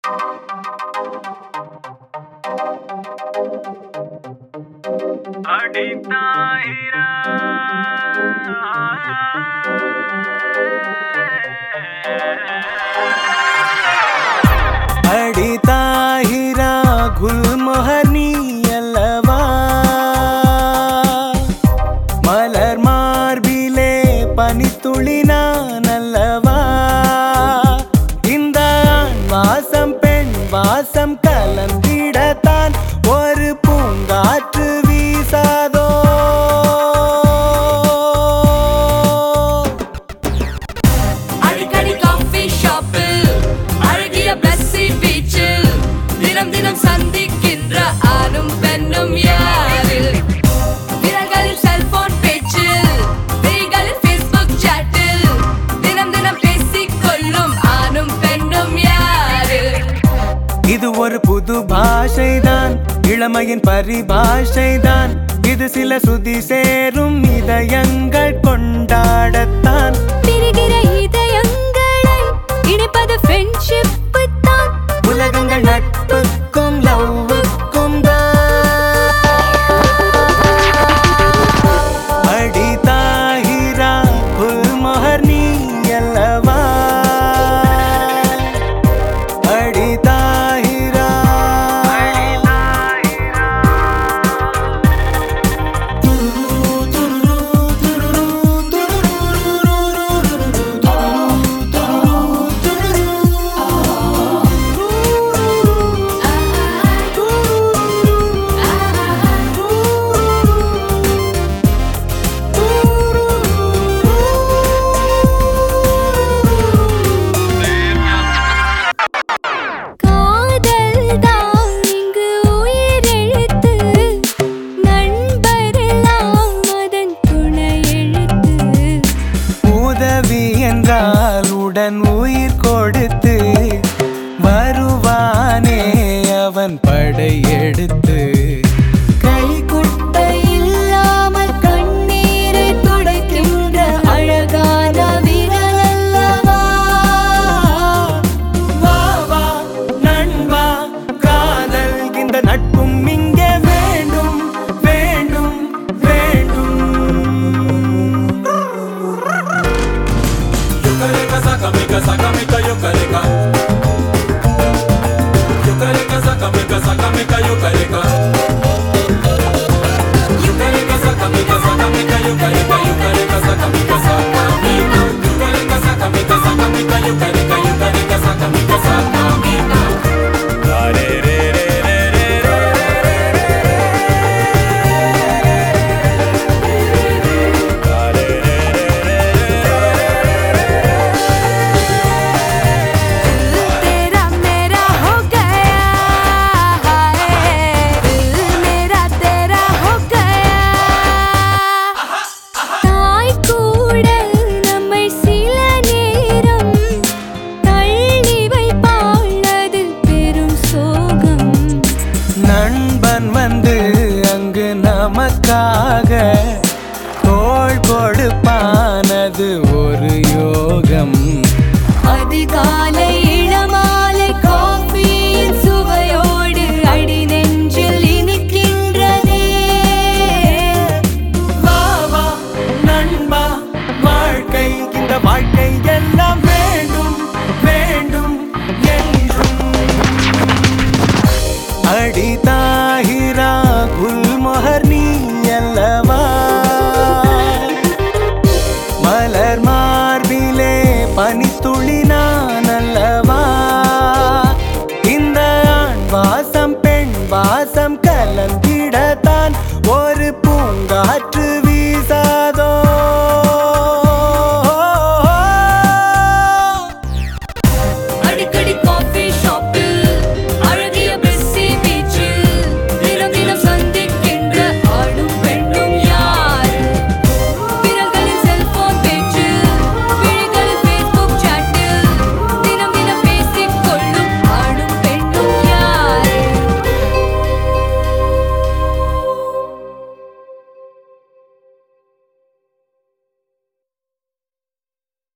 அடி தாஹிரா குல்மொஹர் நீ அல்லவா மலர் மார்பிலே பனித்துளி நான் அல்லவா இந்த ஆண் வாசம் பெண் வாசம் கலந்திடத்தான் ஒரு பூங்காற்று வீசாதோ அடிக்கடி காஃபி ஷாப்பில் அழகிய பிளஸ்ஸி பீச்சில் தினம் தினம் சந்திக்கின்ற ஆணும் பெண்ணும் யாரு விரல்களில் செல்போன் பேச்சில் கைகளில் ஃபேஸ்புக் சாட்டில் தினம் தினம் பேசிக் கொள்ளும் ஆணும் பெண்ணும் யாரு இது ஒரு புது பாஷைதான் இளமையின் பரிபாஷைதான் இது சில சுதி சேரும் இதயங்கள் கொண்டாடத்தான் பிரிகிற